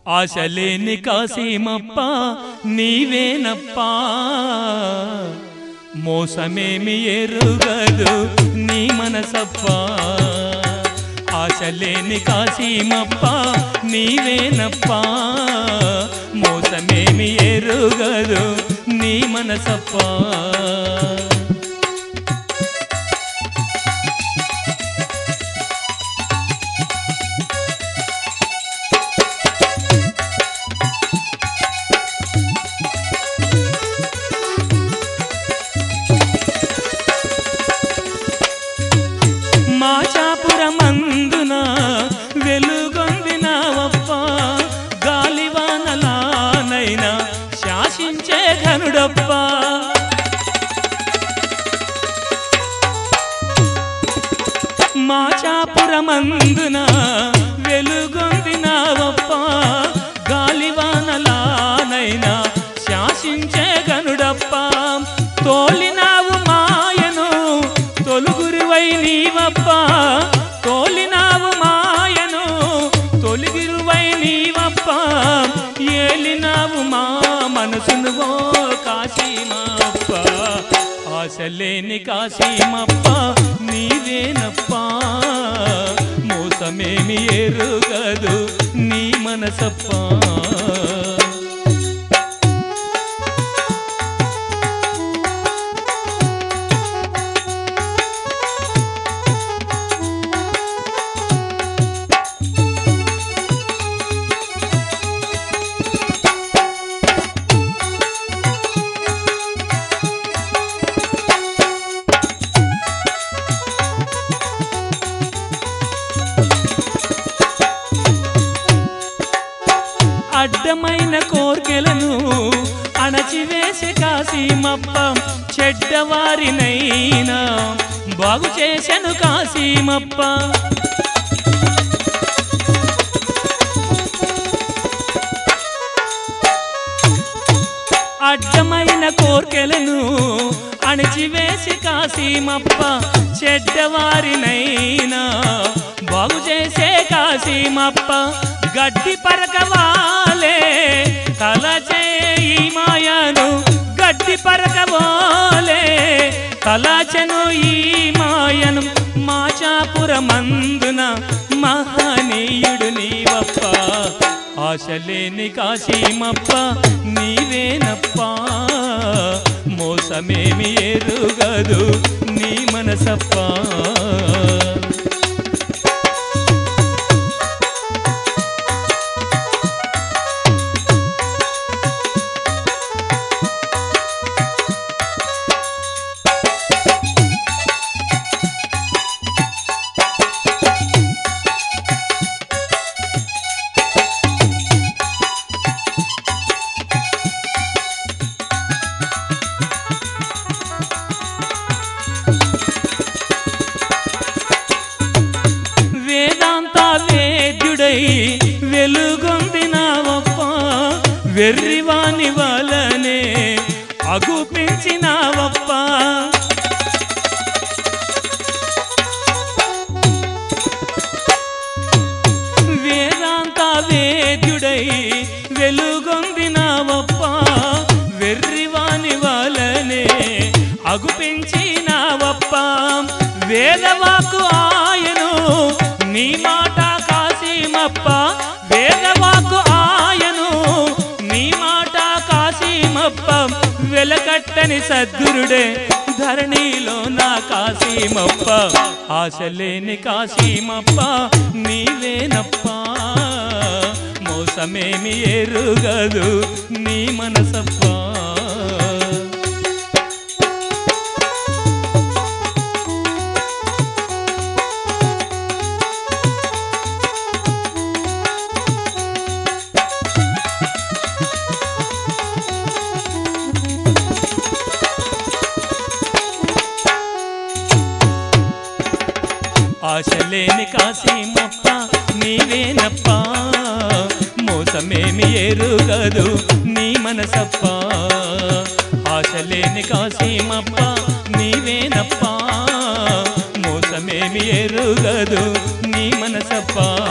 ఆశలేని కాసీమప్ప నీవేనప్పా మోసమేమి ఎరుగదు నీ మనసప్ప ఆశలేని కాసీమప్ప నీవేనప్పా మోసమేమి ఎరుగదు నీ మనసప్పా మాచాపురమందున వెలుగొందినావప్ప గాలివానలానైనా శాసించే ఘనుడప్ప మాచాపురమందున వెలుగొందినావప్ప గాలివానలానైనా శాసించే గనుడప్ప తోలినావు మాయను తొలుగురువై నీవప్ప తోలినావు మాయను తొలిగిరువై నీవప్ప ఏలినావు మా మనసును ఓ కాశీమప్ప ఆశలేని కాశీమప్ప నీవేనప్ప మోసమేమి ఎరుగదు నీ మనసప్ప అడ్డమైన కోర్కెలను అణచివేసే కాసీమప్ప చెడ్డవారినైనా బాగు చేసెను కాసీమప్ప అడ్డమైన కోర్కెలను అణచివేసి కాసీమప్ప చెడ్డవారినైనా బాగు చేసే కాసీమప్ప గడ్డి పరకవాలే తల చేయి మాయను గడ్డి పరకవాలే తలచెను ఈ మాయను మాచాపురమందున మహనీయుడు నీవప్ప ఆశలేని కాశీమప్ప నీవేనప్ప మోసమేమి ఎరుగదు నీ మనసప్ప వేదాంత వేద్యుడై వెలుగొందినావప్ప వెర్రివాని వలనే అగుపించినావప్ప వేదాంత వేద్యుడై వెలుగొందినావప్ప వెర్రివాని వలనే అగుపించినావప్ప వేదవాకు ఆయను నీ మాట కాసీమప్ప వేదవాకు ఆయను నీ మాట కాసీమప్ప వెలకట్టని సద్గురుడే ధరణిలో నా కాసీమప్ప ఆశలేని కాసీమప్ప నీవేనప్ప మోసమేమి ఎరుగదు నీ మనసప్ప ఆశలేని కాసీమప్ప నీవేనప్ప మోసమేమి ఎరుగదు నీ మనసప్ప ఆశలేని కాసీమప్ప నీవేనప్ప మోసమేమి ఎరుగదు నీ మనసప్ప